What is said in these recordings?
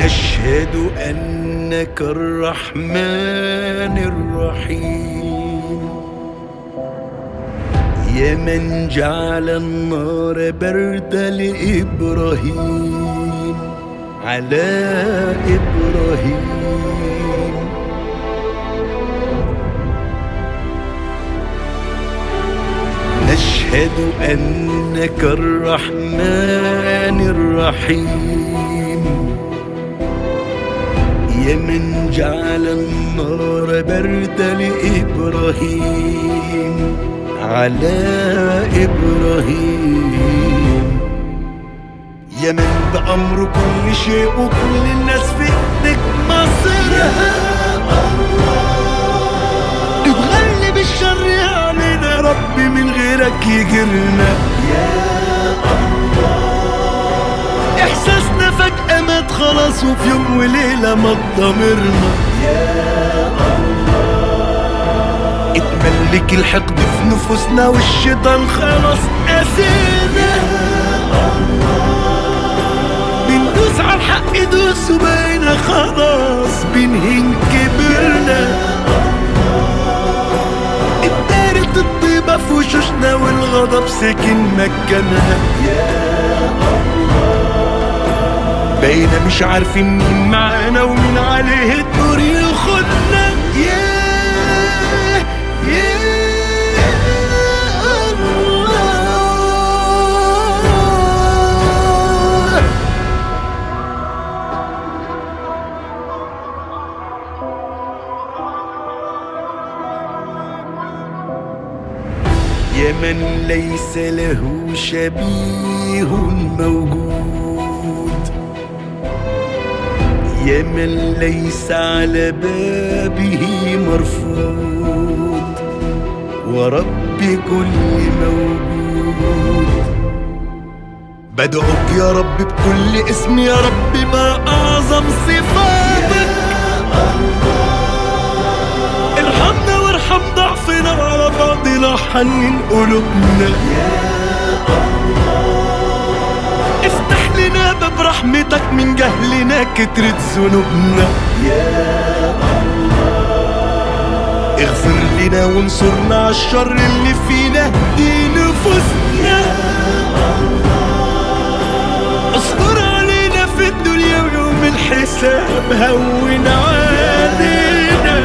نشهد أنك الرحمن الرحيم يا من جعل النار برد لإبراهيم على إبراهيم نشهد أنك الرحمن الرحيم يا من جعل النار برد لإبراهيم على إبراهيم يا من بأمر كل شيء وكل الناس في ايدك مصيرها تغلب الشر علينا يا رب من غيرك يجرنا يا الله احساسنا فجأة مات خلاص وفي يوم وليلة ما ضمرنا اتملك الحقد في نفوسنا والشيطان خلاص قاسينا بندوس على الحق دوس وبقينا خلاص بنهين كبرنا اتدارت الطيبة في وشوشنا والغضب سكن مكانها بقينا مش عارفين مين معانا ومين عليه الدور ياخدنا ياه ياه الله يا من ليس له شبيه موجود يا من ليس على بابه مرفوض ورب كل موجود بدعوك يا رب بكل اسم يا رب ما أعظم صفاتك ارحمنا وارحم ضعفنا على بعضنا حنن قلوبنا افتح لنا باب رحمتك من جهلنا كترت ذنوبنا اغفر لنا وانصرنا على الشر اللي فينا دي نفوسنا اصبر علينا في الدنيا ويوم الحساب هون علينا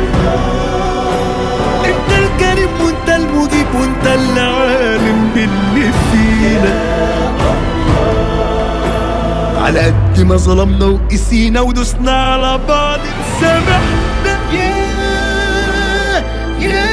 انت الكريم وانت المجيب وانت اللي عالم باللي فينا على قد ما ظلمنا وقسينا ودوسنا على بعض سامحنا يا يا